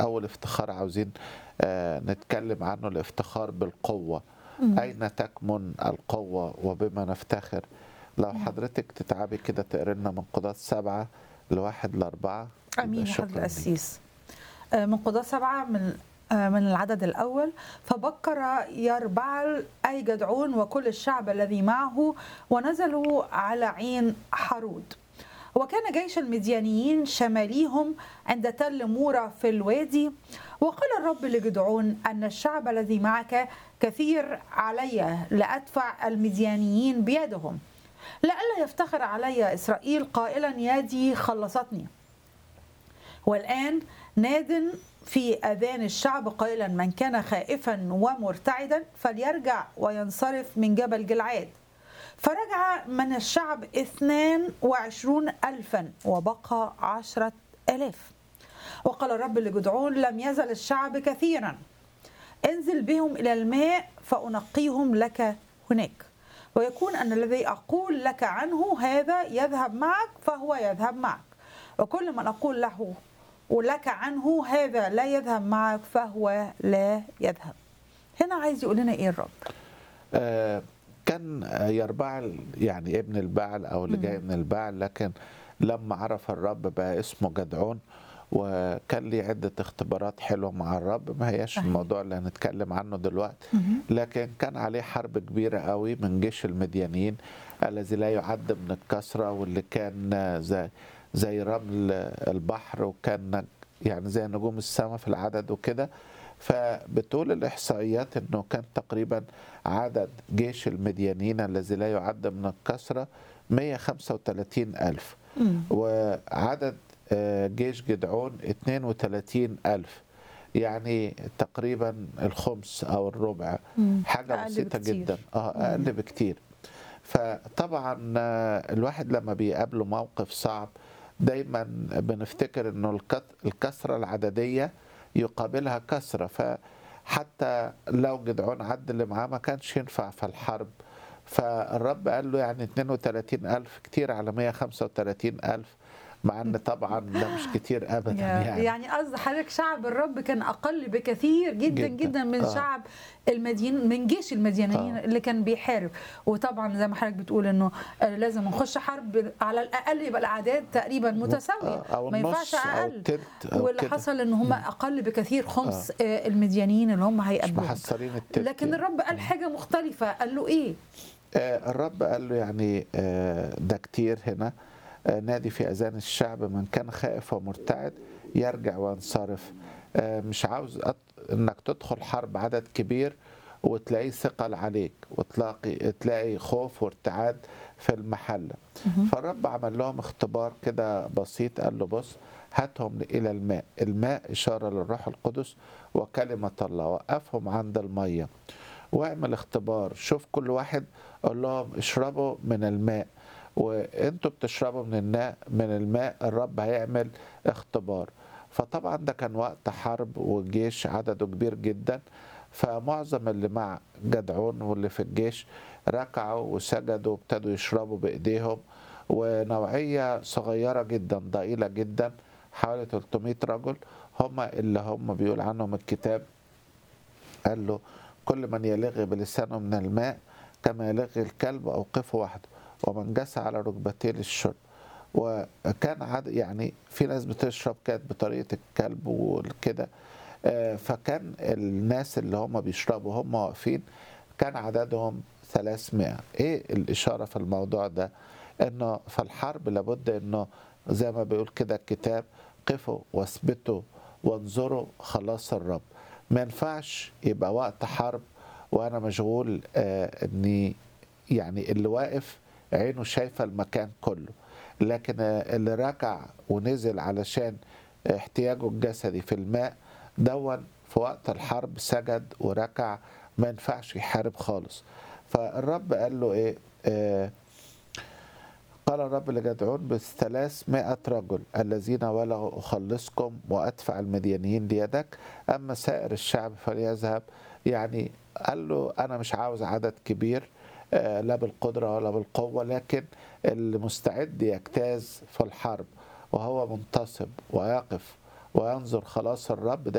أول افتخار عاوزين آه، نتكلم عنه الافتخار بالقوة مم. أين تكمن القوة وبما نفتخر لو حضرتك تتعبي كده تقري لنا من قضاة سبعة لواحد لأربعة امين يا شكراً حضرة ليك. القسيس آه، من قضاة سبعة من آه، من العدد الأول فبكر يربعل أي جدعون وكل الشعب الذي معه ونزلوا على عين حرود وكان جيش المديانيين شماليهم عند تل مورة في الوادي وقال الرب لجدعون أن الشعب الذي معك كثير علي لأدفع المديانيين بيدهم لئلا يفتخر علي إسرائيل قائلا يدي خلصتني والآن ناد في أذان الشعب قائلا من كان خائفا ومرتعدا فليرجع وينصرف من جبل جلعاد فرجع من الشعب اثنان وعشرون ألفا وبقى عشرة ألاف وقال الرب لجدعون لم يزل الشعب كثيرا انزل بهم إلى الماء فأنقيهم لك هناك ويكون أن الذي أقول لك عنه هذا يذهب معك فهو يذهب معك وكل من أقول له ولك عنه هذا لا يذهب معك فهو لا يذهب هنا عايز يقول لنا ايه الرب آه، كان يربعل يعني ابن البعل او اللي جاي من البعل لكن لما عرف الرب بقى اسمه جدعون وكان ليه عدة اختبارات حلوة مع الرب ما هياش صحيح. الموضوع اللي هنتكلم عنه دلوقتي لكن كان عليه حرب كبيرة قوي من جيش المديانيين الذي لا يعد من الكثرة واللي كان زي زي رمل البحر وكان يعني زي نجوم السماء في العدد وكده فبتقول الإحصائيات أنه كان تقريبا عدد جيش المديانيين الذي لا يعد من الكثرة 135 ألف مم. وعدد آه، جيش جدعون 32 ألف يعني تقريبا الخمس أو الربع مم. حاجة أقل بسيطة بكتير. جدا اه أقل بكتير فطبعا آه، الواحد لما بيقابله موقف صعب دايما بنفتكر انه الكت- الكثرة العددية يقابلها كثرة فحتى لو جدعون عد اللي معاه ما كانش ينفع في الحرب فالرب قال له يعني 32 ألف كتير على 135 ألف مع ان طبعا ده مش كتير ابدا يعني, يعني قصد حضرتك شعب الرب كان اقل بكثير جدا جداً. جدا, جدا من آه. شعب المدين من جيش المديانيين آه. اللي كان بيحارب وطبعا زي ما حضرتك بتقول انه آه، لازم نخش حرب على الاقل يبقى الاعداد تقريبا متساويه آه، او ما ينفعش النص او اقل التلت او واللي كده حصل ان هم اقل بكثير خمس آه. المديانيين اللي هم مش هيقابلوهم محصلين التلت لكن يعني. الرب قال حاجه مختلفه قال له ايه آه، الرب قال له يعني آه، ده كتير هنا آه، نادي في اذان الشعب من كان خائف ومرتعد يرجع وينصرف آه، مش عاوز أط- انك تدخل حرب عدد كبير وتلاقيه ثقل عليك وتلاقي تلاقي خوف وارتعاد في المحله فالرب عمل لهم اختبار كده بسيط قال له بص هاتهم الى الماء الماء اشاره للروح القدس وكلمه الله وقفهم عند الميه واعمل اختبار شوف كل واحد قول لهم اشربوا من الماء وانتوا بتشربوا من الماء من الماء الرب هيعمل اختبار فطبعا ده كان وقت حرب والجيش عدده كبير جدا فمعظم اللي مع جدعون واللي في الجيش ركعوا وسجدوا وابتدوا يشربوا بايديهم ونوعيه صغيره جدا ضئيله جدا حوالي 300 رجل هم اللي هم بيقول عنهم الكتاب قال له كل من يلغي بلسانه من الماء كما يلغي الكلب أوقفه وحده ومن جس على ركبتيه للشرب وكان عد يعني في ناس بتشرب كانت بطريقة الكلب وكده آه، فكان الناس اللي هم بيشربوا هم واقفين كان عددهم 300 ايه الإشارة في الموضوع ده انه في الحرب لابد انه زي ما بيقول كده الكتاب قفوا واثبتوا وانظروا خلاص الرب ما ينفعش يبقى وقت حرب وانا مشغول آه اني يعني اللي واقف عينه شايفه المكان كله لكن آه اللي ركع ونزل علشان احتياجه الجسدي في الماء دون في وقت الحرب سجد وركع ما ينفعش يحارب خالص فالرب قال له ايه آه قال الرب لجدعون بثلاثمائة رجل الذين ولغوا أخلصكم وأدفع المديانيين ليدك أما سائر الشعب فليذهب يعني قال له أنا مش عاوز عدد كبير آه، لا بالقدرة ولا بالقوة لكن اللي مستعد يجتاز في الحرب وهو منتصب ويقف وينظر خلاص الرب ده